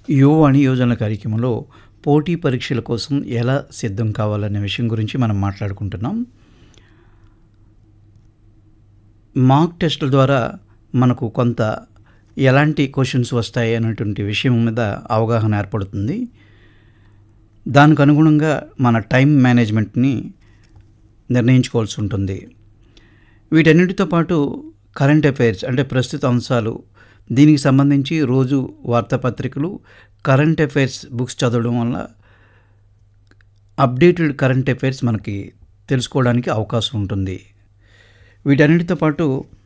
యువవాణి యోజన కార్యక్రమంలో పోటీ పరీక్షల కోసం ఎలా సిద్ధం కావాలనే విషయం గురించి మనం మాట్లాడుకుంటున్నాం మాక్ టెస్టుల ద్వారా మనకు కొంత ఎలాంటి క్వశ్చన్స్ వస్తాయి అనేటువంటి విషయం మీద అవగాహన ఏర్పడుతుంది దానికి అనుగుణంగా మన టైం మేనేజ్మెంట్ని నిర్ణయించుకోవాల్సి ఉంటుంది వీటన్నిటితో పాటు కరెంట్ అఫైర్స్ అంటే ప్రస్తుత అంశాలు దీనికి సంబంధించి రోజు వార్తాపత్రికలు కరెంట్ అఫైర్స్ బుక్స్ చదవడం వల్ల అప్డేటెడ్ కరెంట్ అఫైర్స్ మనకి తెలుసుకోవడానికి అవకాశం ఉంటుంది వీటన్నిటితో పాటు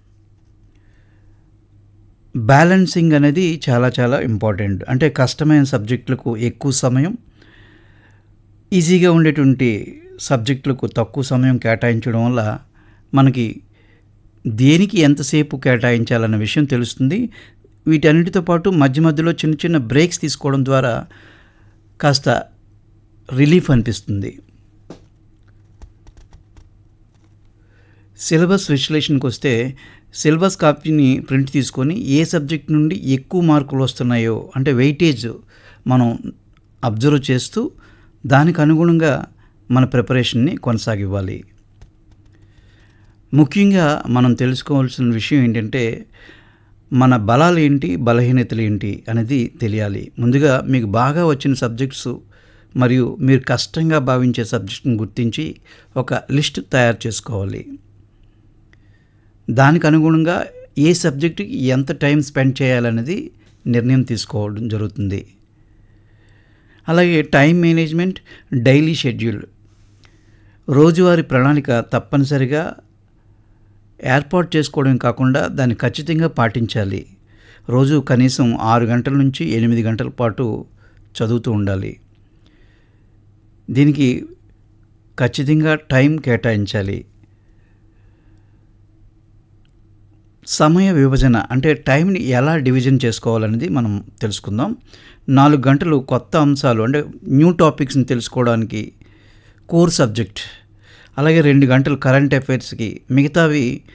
బ్యాలెన్సింగ్ అనేది చాలా చాలా ఇంపార్టెంట్ అంటే కష్టమైన సబ్జెక్టులకు ఎక్కువ సమయం ఈజీగా ఉండేటువంటి సబ్జెక్టులకు తక్కువ సమయం కేటాయించడం వల్ల మనకి దేనికి ఎంతసేపు కేటాయించాలన్న విషయం తెలుస్తుంది వీటన్నిటితో పాటు మధ్య మధ్యలో చిన్న చిన్న బ్రేక్స్ తీసుకోవడం ద్వారా కాస్త రిలీఫ్ అనిపిస్తుంది సిలబస్ విశ్లేషణకు వస్తే సిలబస్ కాపీని ప్రింట్ తీసుకొని ఏ సబ్జెక్ట్ నుండి ఎక్కువ మార్కులు వస్తున్నాయో అంటే వెయిటేజ్ మనం అబ్జర్వ్ చేస్తూ దానికి అనుగుణంగా మన ప్రిపరేషన్ని కొనసాగివ్వాలి ముఖ్యంగా మనం తెలుసుకోవాల్సిన విషయం ఏంటంటే మన బలాలు ఏంటి బలహీనతలు ఏంటి అనేది తెలియాలి ముందుగా మీకు బాగా వచ్చిన సబ్జెక్ట్స్ మరియు మీరు కష్టంగా భావించే సబ్జెక్ట్ని గుర్తించి ఒక లిస్ట్ తయారు చేసుకోవాలి దానికి అనుగుణంగా ఏ సబ్జెక్టుకి ఎంత టైం స్పెండ్ చేయాలనేది నిర్ణయం తీసుకోవడం జరుగుతుంది అలాగే టైం మేనేజ్మెంట్ డైలీ షెడ్యూల్ రోజువారీ ప్రణాళిక తప్పనిసరిగా ఏర్పాటు చేసుకోవడం కాకుండా దాన్ని ఖచ్చితంగా పాటించాలి రోజు కనీసం ఆరు గంటల నుంచి ఎనిమిది గంటల పాటు చదువుతూ ఉండాలి దీనికి ఖచ్చితంగా టైం కేటాయించాలి సమయ విభజన అంటే టైంని ఎలా డివిజన్ చేసుకోవాలనేది మనం తెలుసుకుందాం నాలుగు గంటలు కొత్త అంశాలు అంటే న్యూ టాపిక్స్ని తెలుసుకోవడానికి కోర్ సబ్జెక్ట్ అలాగే రెండు గంటలు కరెంట్ అఫైర్స్కి మిగతావి